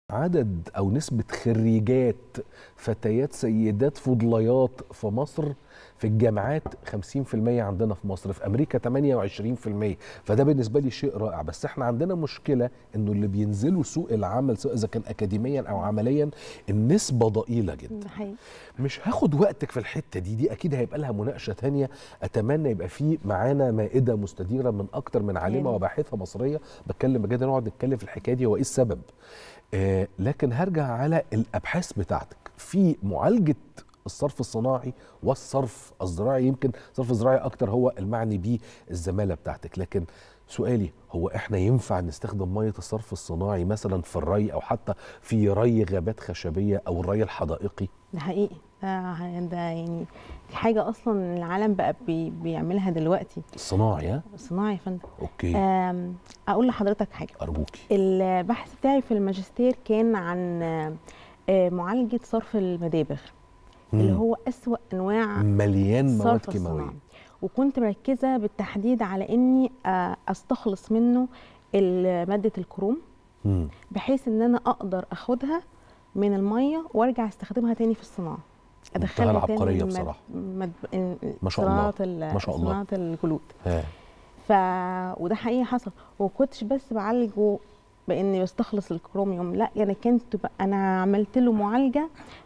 عدد او نسبه خريجات فتيات سيدات فضليات في مصر في الجامعات 50% عندنا في مصر في امريكا 28% فده بالنسبه لي شيء رائع بس احنا عندنا مشكله انه اللي بينزلوا سوق العمل سواء اذا كان اكاديميا او عمليا النسبه ضئيله جدا ده حقيقي مش هاخد وقتك في الحته دي دي اكيد هيبقى لها مناقشه تانية اتمنى يبقى في معانا مائده مستديره من اكتر من عالمه يعني. وباحثه مصريه بتكلم بجد نقعد نتكلم في الحكايه دي هو ايه السبب آه لكن هرجع على الابحاث بتاعتك في معالجه الصرف الصناعي والصرف الزراعي يمكن الصرف الزراعي اكتر هو المعني بيه الزماله بتاعتك لكن سؤالي هو احنا ينفع نستخدم ميه الصرف الصناعي مثلا في الري او حتى في ري غابات خشبيه او الري الحدائقي ده حقيقي ده, ده يعني دي حاجه اصلا العالم بقى بي بيعملها دلوقتي الصناعي ها صناعي يا فندم اوكي آم، اقول لحضرتك حاجه ارجوكي البحث بتاعي في الماجستير كان عن آه، معالجه صرف المدابغ اللي مم. هو اسوا انواع مليان مواد الصرف كيماويه الصناعي وكنت مركزه بالتحديد على اني آه، استخلص منه ال- ماده الكروم مم. بحيث ان انا اقدر اخدها من الميه وارجع استخدمها تاني في الصناعه منتهى العبقرية المد- بصراحة. مد... ال- ما شاء الله. صناعه ال- ما شاء الله. صناعه الجلود ها ف وده حقيقي حصل وكنتش بس بعالجه باني بستخلص الكروميوم لا يعني كنت ب... انا عملت له معالجه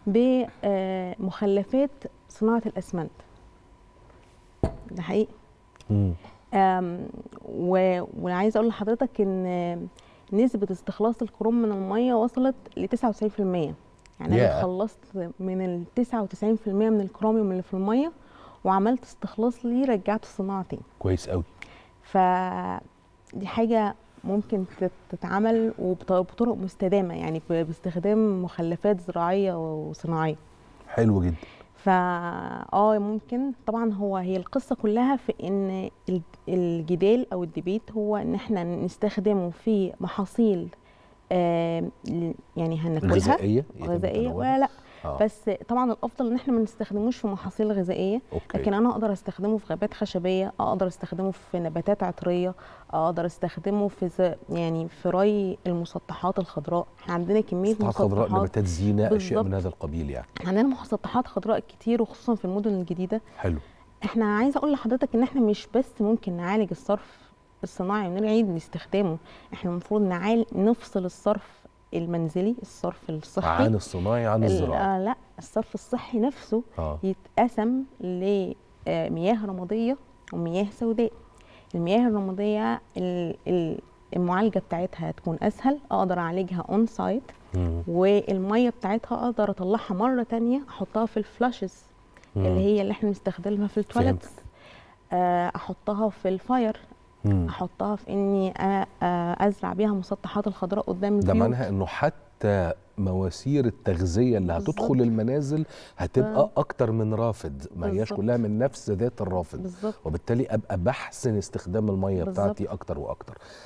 بمخلفات صناعه الاسمنت ده حقيقي مم. أم، و... وعايزه اقول لحضرتك ان نسبه استخلاص الكروم من الميه وصلت ل 99% يعني انا ياه. خلصت من ال 99% من الكروميوم اللي في الميه وعملت استخلاص ليه رجعته الصناعه تاني كويس قوي فدي حاجه ممكن تت- تتعمل وبط- بطرق مستدامه يعني ب- باستخدام مخلفات زراعيه وصناعيه حلو جدا فا اه ممكن طبعا هو هي القصه كلها في ان ال- الجدال او الديبيت هو ان احنا نستخدمه في محاصيل آه ل- يعني هناكلها غذائيه غذائيه متنوعة. ولا لا آه. بس طبعا الافضل ان احنا ما نستخدموش في محاصيل غذائيه اوكي لكن انا اقدر استخدمه في غابات خشبيه اقدر استخدمه في نباتات عطريه اقدر استخدمه في ز... يعني في ري المسطحات الخضراء احنا عندنا كميه قطع خضراء مسطحات نباتات زينه اشياء من بالظبط. هذا القبيل يعني عندنا مسطحات خضراء كتير وخصوصا في المدن الجديده حلو احنا عايزه اقول لحضرتك ان احنا مش بس ممكن نعالج الصرف الصناعي ونعيد استخدامه احنا المفروض نعال نفصل الصرف المنزلي الصرف الصحي عن الصناعي عن ال- الزراعه آه لا الصرف الصحي نفسه اه يتقسم لمياه رماديه ومياه سوداء المياه الرماديه ال- ال- المعالجه بتاعتها تكون اسهل اقدر اعالجها اون سايت مم. والميه بتاعتها اقدر اطلعها مره تانية احطها في الفلاشز مم. اللي هي اللي احنا بنستخدمها في التواليت فهمتك. آه، احطها في الفاير مم. احطها في اني أ- آه، ازرع بيها مسطحات الخضراء قدام ده البيوت معناها انه حتى مواسير التغذيه اللي هتدخل بالظبط. المنازل هتبقى آه. اكتر من رافد ما هياش بالظبط. كلها من نفس ذات الرافد بالظبط وبالتالي ابقى بحسن استخدام الميه بالظبط. بتاعتي اكتر واكتر